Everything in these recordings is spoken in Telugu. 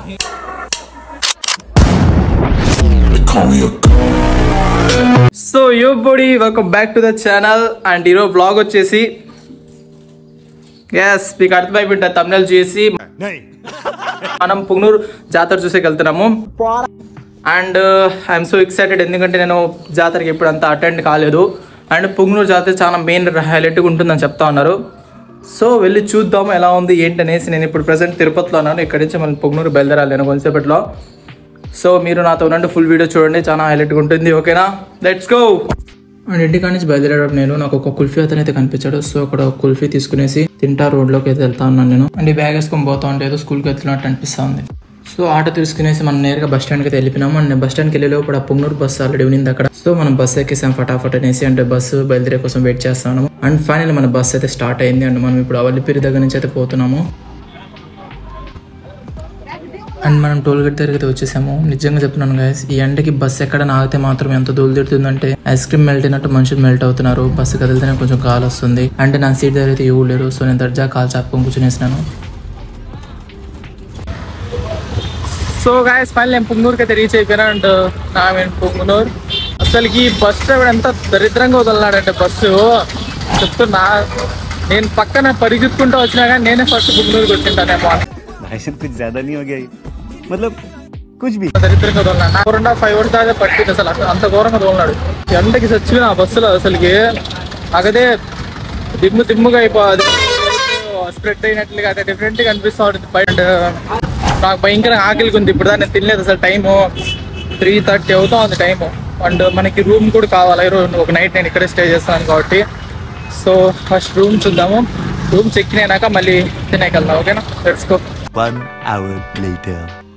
They call me a so you బోడీ welcome back to the channel and ఈరోజు బ్లాగ్ వచ్చేసి ఎస్ మీకు అర్థమైపోయింటుంది తమిళ చేసి మనం పుంగనూరు జాతర చూసేకి వెళ్తున్నాము అండ్ ఐఎమ్ సో ఎక్సైటెడ్ ఎందుకంటే నేను జాతరకి ఇప్పుడు అంత అటెండ్ కాలేదు అండ్ పుంగనూరు జాతర చాలా మెయిన్ హైలైట్గా ఉంటుందని చెప్తా ఉన్నారు సో వెళ్ళి చూద్దాము ఎలా ఉంది ఏంటి అనేసి నేను ఇప్పుడు ప్రజెంట్ తిరుపతిలో ఉన్నాను ఇక్కడి నుంచి మనం పుంగనూరు బయలుదేరాలి నేను కొంతసేపట్లో సో మీరు నాతో ఉండండి ఫుల్ వీడియో చూడండి చాలా హైలైట్గా ఉంటుంది ఓకేనా లెట్స్ గో అండ్ ఇంటికాడ నుంచి బయలుదేరేటప్పుడు నేను నాకు ఒక కుల్ఫీ అతను అయితే కనిపించాడు సో అక్కడ ఒక కుల్ఫీ తీసుకునేసి తింటా రోడ్లోకి అయితే వెళ్తా ఉన్నాను నేను అండ్ ఈ బ్యాగ్ వేసుకొని పోతా ఉంటే ఏదో స్కూల్కి వెళ్తున్నట్టు అనిపిస్తా ఉంది సో ఆటో తీసుకునేసి మనం నేరుగా బస్ స్టాండ్కి అయితే వెళ్ళిపోయినాము అండ్ బస్ స్టాండ్కి వెళ్ళే లోపల ఆ పుంగనూరు బస్సు ఆల్రెడీ ఉన్నింది అక్కడ సో మనం బస్ ఎక్కేసాం ఫటాఫట్ అనేసి అంటే బస్సు బయలుదేరే కోసం వెయిట్ చేస్తాము అండ్ ఫైనల్ మన బస్ అయితే స్టార్ట్ అయింది అండ్ మనం ఇప్పుడు అవల్లిపిరి దగ్గర నుంచి అయితే పోతున్నాము అండ్ మనం టోల్ గేట్ దగ్గరికి అయితే వచ్చేసాము నిజంగా చెప్తున్నాను గైస్ ఈ ఎండకి బస్ ఎక్కడ ఆగితే మాత్రం ఎంత దూలు తిడుతుందంటే ఐస్ క్రీమ్ మెల్ట్ అయినట్టు మనుషులు మెల్ట్ అవుతున్నారు బస్సు కదిలితేనే కొంచెం కాలు వస్తుంది అంటే నా సీట్ దగ్గర అయితే ఎవరు లేరు సో నేను దర్జా కాలు చాపుకొని కూర్చునేసినాను సో గాయస్ ఫైనల్ నేను పుంగనూరుకి అయితే రీచ్ అయిపోయినా అండ్ నా మీన్ పుంగనూరు అసలుకి బస్ డ్రైవర్ ఎంత దరిద్రంగా వదలనాడంటే బస్సు చెప్తున్నా నేను పక్కన పరిగెత్తుకుంటూ వచ్చినా కానీ నేనే ఫస్ట్ పుంగనూరుకి వచ్చింటానేమో भाई साहब कुछ ज्यादा नहीं हो गया ये? मतलब कुछ भी దరిద్రంగా తోలినాడు నాకు రెండు ఫైవ్ అవర్స్ దాకా పట్టింది అసలు అంత- అంత ఘోరంగా తోలినాడు ఎండకి చచ్చిపోయిన ఆ బస్సులో అసలుకి నాకదే దిమ్ము దిమ్ముగా అయిపోదు స్ప్రెడ్ అయినట్లుగా అదే డిఫరెంట్ గా అనిపిస్తూ ఉంటుంది బయట నాకు భయంకరంగా ఆకలికి ఉంది ఇప్పుడు దాకా నేను తినలేదు అసలు టైము త్రీ థర్టీ అవుతా ఉంది టైము అండ్ మనకి రూమ్ కూడా కావాలి ఈరోజు ఒక నైట్ నేను ఇక్కడే స్టే చేస్తాను కాబట్టి సో ఫస్ట్ రూమ్ చూద్దాము రూమ్ చెక్ అయినాక మళ్ళీ తినేకి వెళ్దాం ఓకేనా let's go One hour later.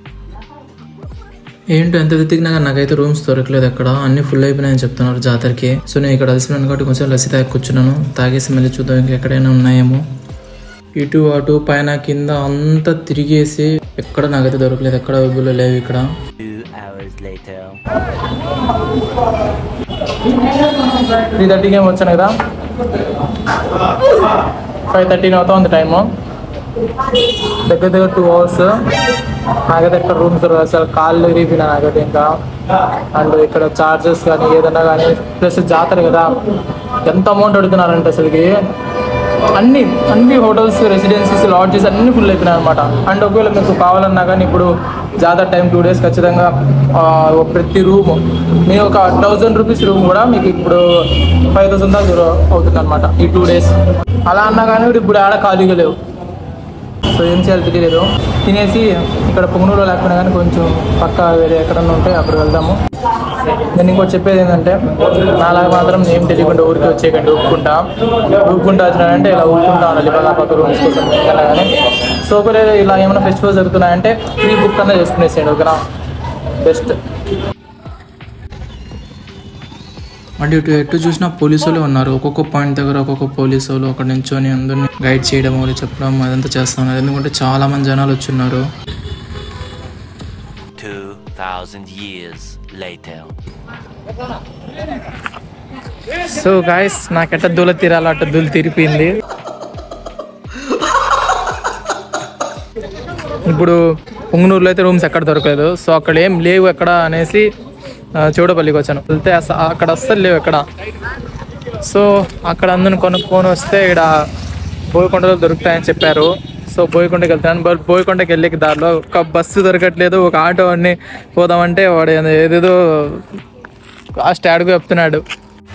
ఏంటో ఎంత వెతికినా కానీ నాకైతే రూమ్స్ దొరకలేదు అక్కడ అన్ని ఫుల్ అయిపోయినాయని చెప్తున్నారు జాతరకి సో నేను ఇక్కడ అలసినాను కాబట్టి కొంచెం లసి తాగి కూర్చున్నాను తాగేసి మళ్ళీ చూద్దాం ఇంకా ఎక్కడైనా ఉన్నాయేమో ఇటు అటు పైన కింద అంతా తిరిగేసి ఎక్కడ నాకైతే దొరకలేదు ఎక్కడ అవైలబుల్ లేవు ఇక్కడ Two hours later. త్రీ థర్టీకి ఏమి వచ్చాను కదా ఫైవ్ థర్టీకి అవుతా ఉంది టైము దగ్గర దగ్గర టూ అవర్స్ నాకైతే ఇక్కడ రూమ్స్ దొరకదు అసలు కాళ్ళు విరిగిపోయినా నాకైతే ఇంకా అండ్ ఇక్కడ చార్జెస్ కానీ ఏదైనా కానీ ప్లస్ జాతర కదా ఎంత అమౌంట్ అడుగుతున్నారంటే అసలుకి అన్ని అన్ని హోటల్స్ రెసిడెన్సీస్ లాడ్జెస్ అన్ని ఫుల్ అయిపోయినాయి అనమాట అండ్ ఒకవేళ మీకు కావాలన్నా కానీ ఇప్పుడు జాతర టైం టూ డేస్ ఖచ్చితంగా ఆ, ప్రతి రూమ్ మీ ఒక థౌజండ్ రూపీస్ రూమ్ కూడా మీకు ఇప్పుడు ఫైవ్ థౌసండ్ దాకా అవుతుంది అనమాట ఈ టూ డేస్ అలా అన్నా కానీ ఇప్పుడు ఆడ ఖాళీగా లేవు సో ఏం చేయాలో తెలియలేదు తినేసి ఇక్కడ పొంగనూరులో లేకపోయినా కానీ కొంచెం పక్క వేరే ఎక్కడన్నా ఉంటే అక్కడ వెళ్దాము నేను ఇంకోటి చెప్పేది ఏంటంటే నాలాగా మాత్రం ఏం తెలియకుండా ఊరికి వచ్చేయకండి ఊపుకుంటా ఊపుకుంటా వచ్చినాడంటే ఇలా ఊపుకుంటా ఉండాలి పక్క పక్క రూమ్స్ కోసం ఏదైనా కానీ సో ఒకవేళ ఇలా ఏమైనా ఫెస్టివల్స్ జరుగుతున్నాయంటే ప్రీ బుక్ అన్నా చేసుకునేసేయండి ఓకేనా బెస్ట్ అంటే ఇటు ఎటు చూసినా పోలీసు వాళ్ళు ఉన్నారు ఒక్కొక్క పాయింట్ దగ్గర ఒక్కొక్క పోలీసు వాళ్ళు అక్కడ నించొని అందరిని గైడ్ చేయడం వాళ్ళు చెప్పడం అదంతా చేస్తా ఉన్నారు ఎందుకంటే చాలా మంది జనాలు వచ్చున్నారు Two thousand years later. So guys నాకెట్ట దూల తీరాలో అట్ట దూలు తీరిపోయింది ఇప్పుడు పుంగనూరులో అయితే రూమ్స్ ఎక్కడ దొరకలేదు సో అక్కడ ఏం లేవు ఎక్కడ అనేసి ఆ, చౌడపల్లికి వచ్చాను వెళ్తే అస- అక్కడ అస్సలు లేవు ఎక్కడ సో అక్కడ అందరిని కొనుక్కొని వస్తే ఇక్కడ బోయకొండలో దొరుకుతాయని చెప్పారు సో బోయకొండకి వెళ్తాను బట్ బోయకొండకి వెళ్ళే దారిలో ఒక బస్సు దొరకట్లేదు ఒక ఆటో అన్ని పోదామంటే వాడు ఏదేదో ఆ స్టాడ్కు చెప్తున్నాడు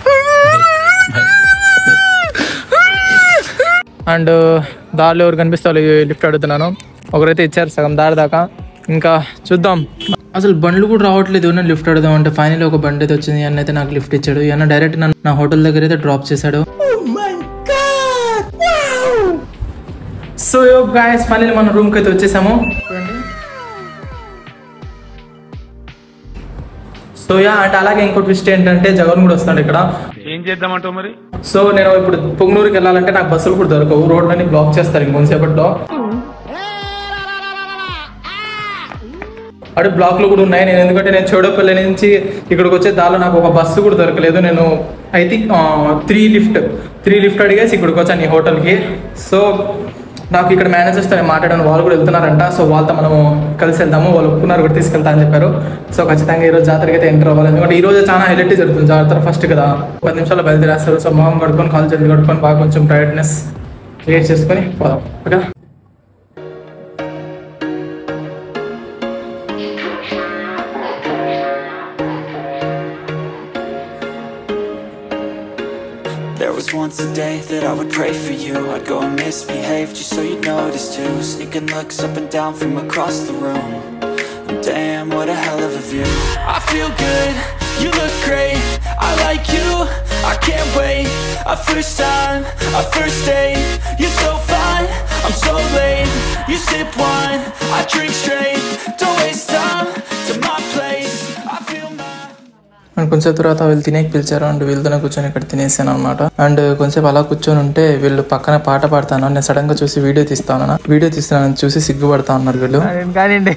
అండ్ దారిలో ఎవరు కనిపిస్తే వాళ్ళు లిఫ్ట్ అడుగుతున్నాను ఒకరైతే ఇచ్చారు సగం దారి దాకా ఇంకా చూద్దాం అసలు బండ్లు కూడా రావట్లేదు ఏమన్నా లిఫ్ట్ అడుగుదాం అంటే ఫైనల్ ఒక బండి అయితే వచ్చింది అన్న అయితే నాకు లిఫ్ట్ ఇచ్చాడు అన్న డైరెక్ట్ నన్ను నా హోటల్ దగ్గర అయితే డ్రాప్ చేశాడు సో గాయస్ ఫైనల్ మన రూమ్కి అయితే వచ్చేసాము చూడండి సో యా అంటే అలాగే ఇంకో ట్విస్ట్ ఏంటంటే జగన్ కూడా వస్తాడు ఇక్కడ ఏం చేద్దామంటావు మరి సో నేను ఇప్పుడు పొంగనూరుకి వెళ్ళాలంటే నాకు బస్సులు కూడా దొరకవు రోడ్లన్నీ బ్లాక్ చేస్తారు ఇంకొంతసేపట్లో అటు బ్లాక్లు కూడా ఉన్నాయి నేను ఎందుకంటే నేను చౌడపల్లి నుంచి ఇక్కడికి వచ్చే దారిలో నాకు ఒక బస్సు కూడా దొరకలేదు నేను I think three lift three lift అడిగేసి ఇక్కడికి వచ్చాను ఈ హోటల్కి సో నాకు ఇక్కడ మేనేజర్స్తో నేను మాట్లాడాను వాళ్ళు కూడా వెళ్తున్నారంట సో వాళ్ళతో మనము కలిసి వెళ్దాము వాళ్ళు ఒప్పుకున్నారు కూడా తీసుకెళ్తా అని చెప్పారు సో ఖచ్చితంగా ఈరోజు జాతరకి అయితే ఎంటర్ అవ్వాలి ఎందుకంటే ఈ రోజు చాలా హైలైట్ జరుగుతుంది జాతర ఫస్ట్ కదా పది నిమిషాలు బయలుదేరేస్తారు సో మొహం కడుక్కొని కాల్ చేతులు కడుక్కొని బాగా కొంచెం టైర్డ్నెస్ క్రియేట్ చేసుకొని పోదాం okay There was once a day that I would pray for you I'd go and misbehave just so you'd notice too Sneaking looks up and down from across the room And Damn, what a hell of a view I feel good, you look great I like you, I can't wait A first time, a first date You're so fine, I'm so late You sip wine, I drink straight Don't waste time to my place I feel my and కొంచెం తర్వాత వీళ్ళు తినేకి పిలిచారు అండ్ వీళ్ళతోనే కూర్చొని ఇక్కడ తినేసాను అనమాట అండ్ కొంచెం అలా కూర్చొని ఉంటే వీళ్ళు పక్కన పాట పాడతాను నేను సడన్ గా చూసి వీడియో తీస్తాను వీడియో తీస్తానని చూసి సిగ్గుపడతా ఉన్నారు వీళ్ళు కానివ్వండి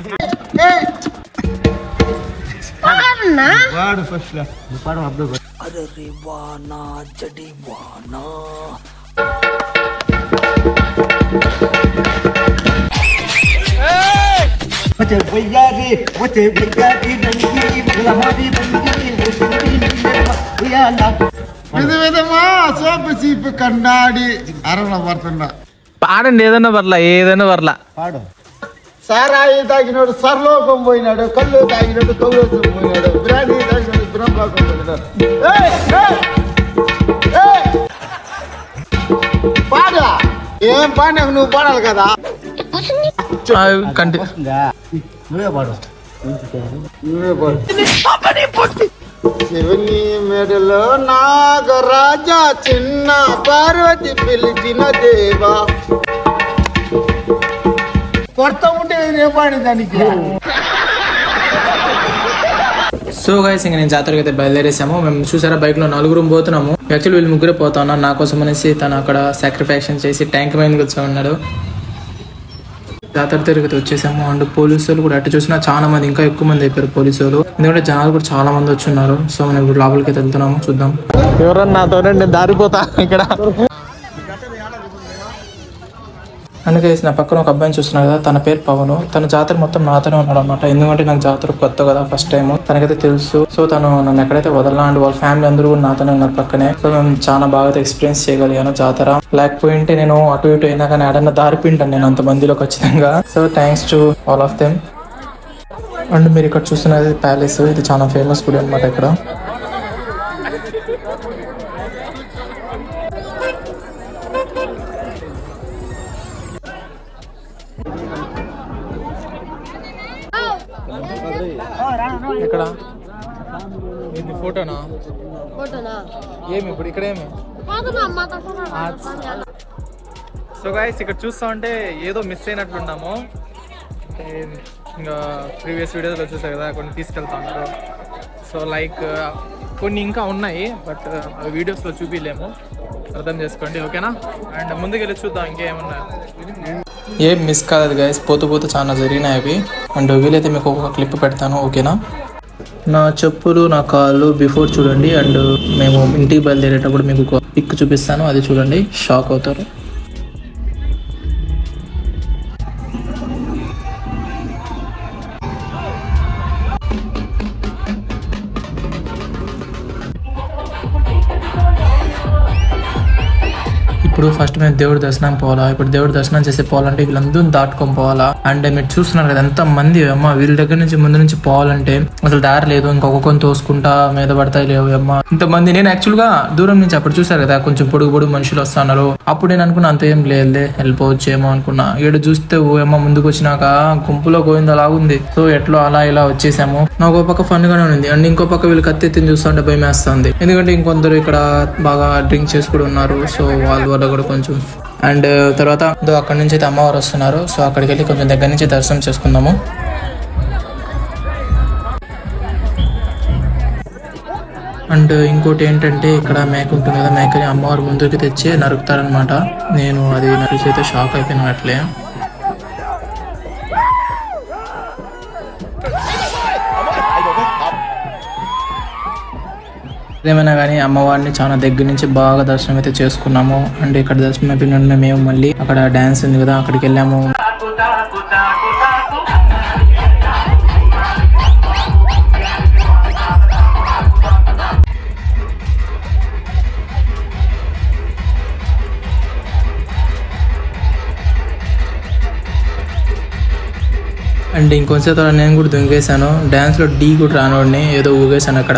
Wace bayari, wace bayari dangi, bulamadi dangi, musulmi uyala. విధ విధమా సోపు చీపు కన్నాడి అరవణ పడుతున్నా పాడండి ఏదన్నా పర్లా ఏదైనా పర్లా పాడు సారాయి తాగినాడు సర్లోకం పోయినాడు కళ్ళు తాగినాడు కౌలోకం పోయినాడు బిర్యానీ తాగినాడు బ్రహ్మలోకం పోయినాడు ఏయ్, ఏయ్, ఏయ్. పాడా ఏం పాడినావు నువ్వు పాడాలి కదా కంటి నువ్వే పాడు నువ్వే పాడు శివుని మెడలో నాగరాజా చిన్న పార్వతి పిలిచిన దేవా కొడతా ఉంటే నేను పాడి దానికి సో గైస్ ఇంకా నేను జాతరకి అయితే బయలుదేరేసాము మేము చూసారా బైక్ లో నలుగురు పోతున్నాము యాక్చువల్లీ వీళ్ళు ముగ్గురే పోతా ఉన్నారు నా కోసం అనేసి తను అక్కడ సాక్రిఫాక్షన్ చేసి ట్యాంక్ మైన్ కూర్చొని ఉన్నాడు జాతర తిరిగితే వచ్చేసాము అండ్ పోలీసులు కూడా అటు చూసినా చాలా మంది ఇంకా ఎక్కువ మంది అయిపోయారు పోలీసులు ఎందుకంటే జనాలు కూడా చాలా మంది వచ్చి ఉన్నారు సో మనం ఇప్పుడు లోపలికి అయితే వెళ్తున్నాము చూద్దాం ఎవరన్నా నాతోనే నేను దారిపోతా ఇక్కడ అందుకే నా పక్కన ఒక అబ్బాయిని చూస్తున్నారు కదా తన పేరు పవన్ తన జాతర మొత్తం నాతోనే ఉన్నాడు అనమాట ఎందుకంటే నాకు జాతర కొత్త కదా ఫస్ట్ టైం తనకైతే తెలుసు సో తను నన్ను ఎక్కడైతే వదలనా అండ్ వాళ్ళ ఫ్యామిలీ అందరూ కూడా నాతోనే ఉన్నారు పక్కనే సో మేము చాలా బాగా ఎక్స్పీరియన్స్ చేయగలిగాను జాతర లేకపోయింటే నేను అటు ఇటు అయినా కానీ ఆడన్నా దారిపింటాను నేను అంత మందిలో ఖచ్చితంగా so thanks to all of them and మీరు ఇక్కడ చూస్తున్నది ప్యాలెస్ ఇది చాలా ఫేమస్ గుడి అనమాట ఇక్కడ ఇక్కడ ఇది ఫోటోనా ఫోటోనా ఏమి ఇప్పుడు ఇక్కడ ఏమి కాదమ్మా అమ్మ కసరా సో గాయస్ ఇక్కడ చూస్తా ఉంటే ఏదో మిస్ అయినట్లున్నాము అంటే ఇంకా ప్రీవియస్ వీడియోస్లో చూసారు కదా కొన్ని తీసుకెళ్తా ఉన్నారు సో లైక్ కొన్ని ఇంకా ఉన్నాయి బట్ అవి వీడియోస్లో చూపించలేము అర్థం చేసుకోండి ఓకేనా అండ్ ముందుకెళ్ళి చూద్దాం ఇంకేమన్నా ఏం మిస్ కాదు గైస్ పోతూ పోతూ చాలా జరిగినాయి అవి అండ్ వీలైతే మీకు ఒక క్లిప్ పెడతాను ఓకేనా నా చెప్పులు నా కాళ్ళు బిఫోర్ చూడండి అండ్ మేము ఇంటికి బయలుదేరేటప్పుడు మీకు ఒక పిక్ చూపిస్తాను అది చూడండి షాక్ అవుతారు ఇప్పుడు ఫస్ట్ మేము దేవుడి దర్శనం పోవాలా ఇప్పుడు దేవుడి దర్శనం చేసి పోవాలంటే వీళ్ళందరూ దాటుకొని పోవాలా అండ్ మీరు చూస్తున్నారు కదా ఎంత మంది అమ్మ వీళ్ళ దగ్గర నుంచి ముందు నుంచి పోవాలంటే అసలు దారి లేదు ఇంకొకరిని తోసుకుంటా మీద పడతాయి లేవు అమ్మ ఇంతమంది నేను యాక్చువల్ గా దూరం నుంచి అప్పుడు చూసారు కదా కొంచెం పొడుగు పొడుగు మనుషులు వస్తున్నారు అప్పుడు నేను అనుకున్నా అంత ఏం లేదులే వెళ్ళిపోవచ్చేమో అనుకున్నా ఈడ చూస్తే ఓ అమ్మ ముందుకు వచ్చినాక గుంపులో గోవింద లాగుంది సో ఎట్లో అలా ఇలా వచ్చేసాము నాకు ఒక పక్క ఫన్ గానే ఉంది అండ్ ఇంకో పక్క వీళ్ళు కత్తెత్తిని చూస్తుంటే భయం వేస్తుంది ఎందుకంటే ఇంకొందరు ఇక్కడ బాగా డ్రింక్ చేసి కూడా ఉన్నారు సో వాళ్ళ వల్ల కూడా కొంచెం అండ్ తర్వాత ఇదో అక్కడ నుంచి అయితే అమ్మవారు వస్తున్నారు సో అక్కడికి వెళ్ళి కొంచెం దగ్గర నుంచి దర్శనం చేసుకుందాము అండ్ ఇంకోటి ఏంటంటే ఇక్కడ మేక ఉంటుంది కదా మేకని అమ్మవారు ముందుకు తెచ్చి నరుకుతారనమాట నేను అది నరిచి అయితే షాక్ అయిపోయినా అట్లే ఏమైనా కానీ అమ్మవారిని చాలా దగ్గర నుంచి బాగా దర్శనం అయితే చేసుకున్నాము అండ్ ఇక్కడ దర్శనం అయిపోయిన వెంటనే మేము మళ్ళీ అక్కడ డ్యాన్స్ ఉంది కదా అక్కడికి వెళ్ళాము అండ్ ఇంకొంచెం తర్వాత నేను కూడా దుంగేశాను డ్యాన్స్లో డీ కూడా రానోడిని ఏదో ఊగేశాను అక్కడ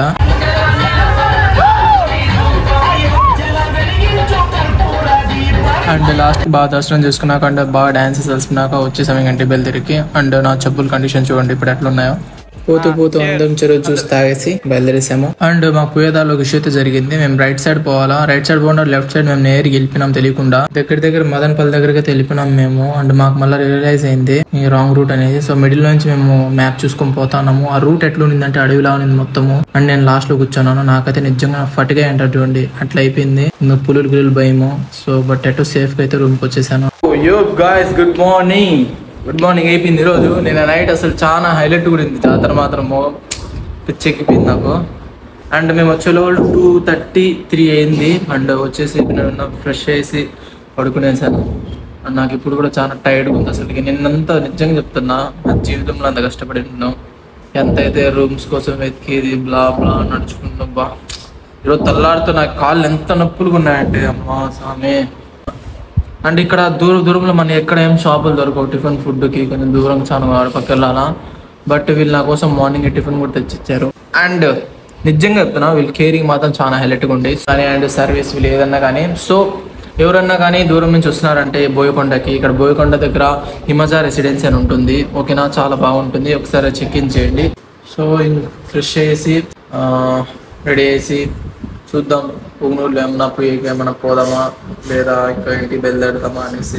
అండ్ లాస్ట్ బాగా దర్శనం చేసుకున్నాక అండ్ బాగా డాన్సెస్ కలిసినాక వచ్చేసాము ఇంకంటి బయలుదేరికి అండ్ నా చెప్పుల కండిషన్ చూడండి ఇప్పుడు ఎట్లున్నాయో పోతూ పోతూ అందరం చెరువు జ్యూస్ తాగేసి బయలుదేరేసాము అండ్ మా పోయేదాలో ఒక ఇష్యూ అయితే జరిగింది మేము రైట్ సైడ్ పోవాలా రైట్ సైడ్ పోకుండా లెఫ్ట్ సైడ్ మేము నేరుగా వెళ్ళిపోయినాం తెలియకుండా దగ్గర దగ్గర మదనపల్లి దగ్గరికి అయితే వెళ్ళిపోయినాం మేము అండ్ మాకు మళ్ళీ రియలైజ్ అయింది ఈ రాంగ్ రూట్ అనేది సో మిడిల్ నుంచి మేము మ్యాప్ చూసుకొని పోతున్నాము ఆ రూట్ ఎట్లా ఉండిందంటే అడవిలా ఉంది మొత్తము అండ్ నేను లాస్ట్ లో కూర్చున్నాను నాకైతే నిజంగా ఫట్గా ఏంటారు చూడండి అట్లా అయిపోయింది ఇంకా పులులు గిలులు భయము సో బట్ ఎటు సేఫ్ గా అయితే రూమ్ కి వచ్చేసాను yo guys good morning good morning అయిపోయింది ఈరోజు నేను నైట్ అసలు చాలా హైలైట్ కూడా ఉంది జాతర మాత్రము పిచ్చెక్కిపోయింది నాకు అండ్ మేము వచ్చే లోపల టూ థర్టీ త్రీ అయింది అండ్ వచ్చేసి నేను ఫ్రెష్ చేసి పడుకునేసాను అండ్ నాకు ఇప్పుడు కూడా చాలా టైర్డ్గా ఉంది అసలు నిన్నంతా నిజంగా చెప్తున్నా నా జీవితంలో అంత కష్టపడి ఉన్నాను ఎంత అయితే రూమ్స్ కోసం వెతికేది బ్లా బ్లా నడుచుకుంటున్నా బా ఈరోజు తెల్లారితో నాకు కాళ్ళు ఎంత నొప్పులుగా ఉన్నాయంటే అమ్మా స్వామి అండ్ ఇక్కడ దూరం దూరంలో మన ఎక్కడ ఏం షాపులు దొరకవు టిఫిన్ ఫుడ్కి కొంచెం దూరం చాలా వాడు పక్క వెళ్ళాలా బట్ వీళ్ళు నా కోసం మార్నింగ్ టిఫిన్ కూడా తెచ్చిచ్చారు అండ్ నిజంగా చెప్తున్నా వీళ్ళు కేరింగ్ మాత్రం చాలా హైలైట్గా ఉంది కానీ అండ్ సర్వీస్ వీళ్ళు ఏదన్నా కానీ సో ఎవరన్నా కానీ దూరం నుంచి వస్తున్నారంటే బోయకొండకి ఇక్కడ బోయకొండ దగ్గర హిమజా రెసిడెన్సీ అని ఉంటుంది ఓకేనా చాలా బాగుంటుంది ఒకసారి చెక్ ఇన్ చేయండి సో ఫ్రెష్ చేసి రెడీ చేసి చూద్దాం పువ్వునూరులో ఏమన్నా పోయి ఏమన్నా పోదామా లేదా ఇంకా ఇంటికి బయలుదేరుదామా అనేసి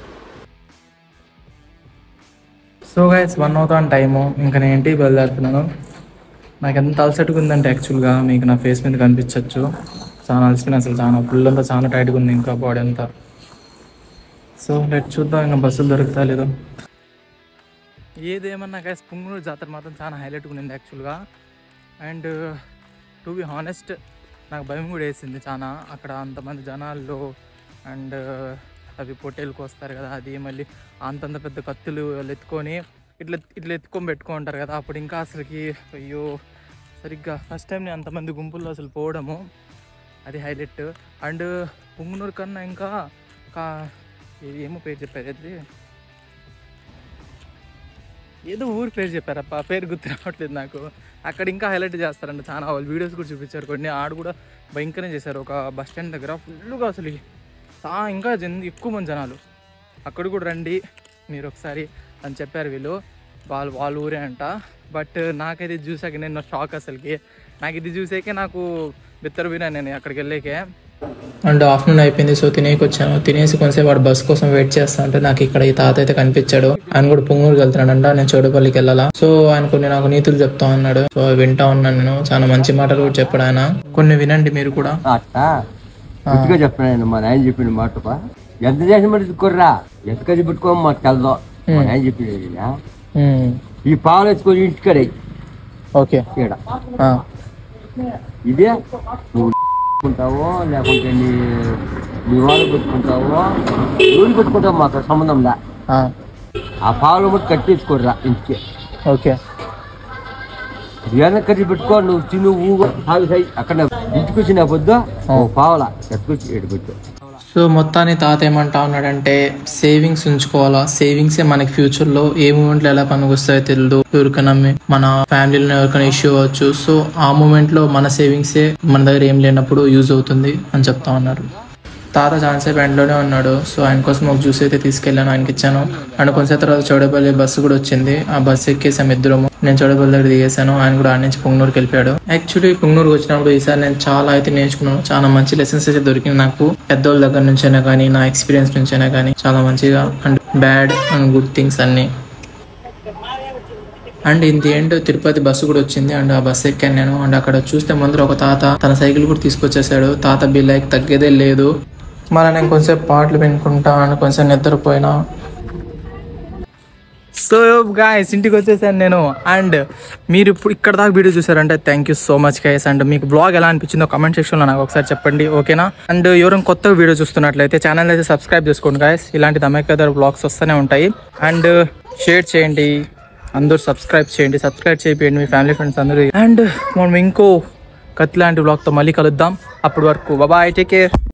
సో గైస్ వన్ అవుతాను టైము ఇంకా నేను ఇంటికి బయలుదేరుతున్నాను నాకు ఎంత అలసటగా ఉందంటే యాక్చువల్గా మీకు నా ఫేస్ మీద కనిపించవచ్చు చాలా అలసిపోయిన అసలు చాలా ఫుల్ అంతా చాలా టైట్గా ఉంది ఇంకా బాడీ అంతా సో లెట్ చూద్దాం ఇంకా బస్సులు దొరుకుతా లేదో ఏదేమన్నా గైస్ పుంగనూరు జాతర మాత్రం చాలా హైలైట్గా ఉంది యాక్చువల్గా అండ్ టు బి హానెస్ట్ నాకు భయం కూడా వేసింది చాలా అక్కడ అంతమంది జనాల్లో అండ్ అవి పొట్టేలకు వస్తారు కదా అది మళ్ళీ అంతంత పెద్ద కత్తులు వాళ్ళు ఎత్తుకొని ఇట్లా ఇట్లా ఎత్తుకొని పెట్టుకుంటారు కదా అప్పుడు ఇంకా అసలుకి అయ్యో సరిగ్గా ఫస్ట్ టైం నేను అంతమంది గుంపుల్లో అసలు పోవడము అది హైలైట్ అండ్ పుంగనూరు కన్నా ఇంకా కా ఇది ఏమో పేరు చెప్పారు అది ఏదో ఊరి పేరు చెప్పారప్ప ఆ పేరు గుర్తు రావట్లేదు నాకు అక్కడ ఇంకా హైలైట్ చేస్తారంట చాలా వాళ్ళు వీడియోస్ కూడా చూపించారు కొన్ని ఆడు కూడా భయంకరం చేశారు ఒక బస్ స్టాండ్ దగ్గర ఫుల్గా అసలు చా ఇంకా జన్ ఎక్కువ మంది జనాలు అక్కడ కూడా రండి మీరు ఒకసారి అని చెప్పారు వీళ్ళు వాళ్ళు వాళ్ళ ఊరే అంట బట్ నాకైతే ఇది చూసాక నేను షాక్ అసలుకి నాకు ఇది చూసాకే నాకు బిత్తర పోయినా నేను అక్కడికి వెళ్ళాకే అండ్ ఆఫ్టర్నూన్ అయిపోయింది సో తినేకి వచ్చాను తినేసి కొంచెంసేపు వాడు బస్ కోసం వెయిట్ చేస్తా అంటే నాకు ఇక్కడ ఈ తాత అయితే కనిపించాడు ఆయన కూడా పుంగూరుకి వెళ్తున్నాడంట నేను చౌడపల్లికి వెళ్ళాలా సో ఆయన కొన్ని నాకు నీతులు చెప్తా ఉన్నాడు సో అవి వింటా ఉన్నాను నేను చాలా మంచి మాటలు కూడా చెప్పాడు ఆయన కొన్ని వినండి మీరు కూడా అట్టా గుర్తుగా చెప్తున్నాను మా నాయన చెప్పిన మాట పా. ఎంత చేసిన మరి కుర్రా ఎంత కలిసి పెట్టుకో మాకు తెలదో మా నాయన చెప్పిన ఉమ్, ఈ పాలు వేసుకొని ఇంటికడే ఓకే ఇక్కడ ఆ, ఇదే నువ్వు పెట్టుకుంటావో లేకుంటే నీ నీ వాళ్ళు పెట్టుకుంటావో ఊరు పెట్టుకుంటావు మాకు సంబంధం లే ఆ, ఆ పాలు బట్టి కట్టేసుకోర్రా ఇంటికి ఓకే ఏదైనా కట్టి పెట్టుకో నువ్వు తిను ఊగు తాగు సై అక్కడ ఇంటికి వచ్చిన పొద్దు ఓ పావలా ఎత్తుకొచ్చి ఎడుకొచ్చు సో మొత్తాన్ని తాత ఏమంటా ఉన్నాడంటే సేవింగ్స్ ఉంచుకోవాలా సేవింగ్సే మనకి ఫ్యూచర్ లో ఏ మూమెంట్ లో ఎలా పనికి వస్తాయో తెలియదు ఎవరికైనా మీ- మన ఫ్యామిలీలో ఎవరికైనా ఇష్యూ అవ్వచ్చు సో ఆ మూమెంట్ లో మన సేవింగ్సే మన దగ్గర ఏం లేనప్పుడు యూజ్ అవుతుంది అని చెప్తా ఉన్నారు తాత చాలాసేపు ఎండ్లోనే ఉన్నాడు సో ఆయన కోసం ఒక జ్యూస్ అయితే తీసుకెళ్ళాను ఆయనకి ఇచ్చాను అండ్ కొంచెం తర్వాత చౌడపల్లి బస్సు కూడా వచ్చింది ఆ బస్సు ఎక్కేసాం ఇద్దరము నేను చౌడపల్లి దగ్గర దిగేశాను ఆయన కూడా ఆడ నుంచి పుంగనూరుకి వెళ్ళిపోయాడు యాక్చువల్లీ పుంగనూరుకి వచ్చినప్పుడు ఈసారి నేను చాలా అయితే నేర్చుకున్నాను చాలా మంచి లెసన్స్ అయితే దొరికింది నాకు పెద్దోళ్ళ దగ్గర నుంచైనా కానీ నా ఎక్స్పీరియన్స్ నుంచైనా కానీ చాలా మంచిగా and bad and good things అన్నీ and in the end Tirupati bus కూడా వచ్చింది అండ్ ఆ బస్సు ఎక్కాను నేను అండ్ అక్కడ చూస్తే ముందర ఒక తాత తన సైకిల్ కూడా తీసుకొచ్చేసాడు తాత బిల్లైకి తగ్గేదే లేదు మరి నేను కొంచెంసేపు పాటలు వినుకుంటా అండ్ కొంచెం నిద్రపోయినా సో గాయస్ ఇంటికి వచ్చేసాను నేను అండ్ మీరు ఇప్పుడు ఇక్కడ దాకా వీడియో చూసారంటే thank you so much guys and మీకు బ్లాగ్ ఎలా అనిపించిందో కమెంట్ సెక్షన్లో నాకు ఒకసారి చెప్పండి ఓకేనా అండ్ ఎవరైనా కొత్త వీడియో చూస్తున్నట్లయితే ఛానల్ అయితే సబ్స్క్రైబ్ చేసుకోండి గాయస్ ఇలాంటి దమేకదర్ బ్లాగ్స్ వస్తూనే ఉంటాయి అండ్ షేర్ చేయండి అందరూ సబ్స్క్రైబ్ చేయండి సబ్స్క్రైబ్ చేయండి మీ ఫ్యామిలీ ఫ్రెండ్స్ అందరూ అండ్ మనం ఇంకో కత్తి లాంటి బ్లాగ్తో మళ్ళీ కలుద్దాం అప్పటి వరకు బాబాయ్ టేక్ కేర్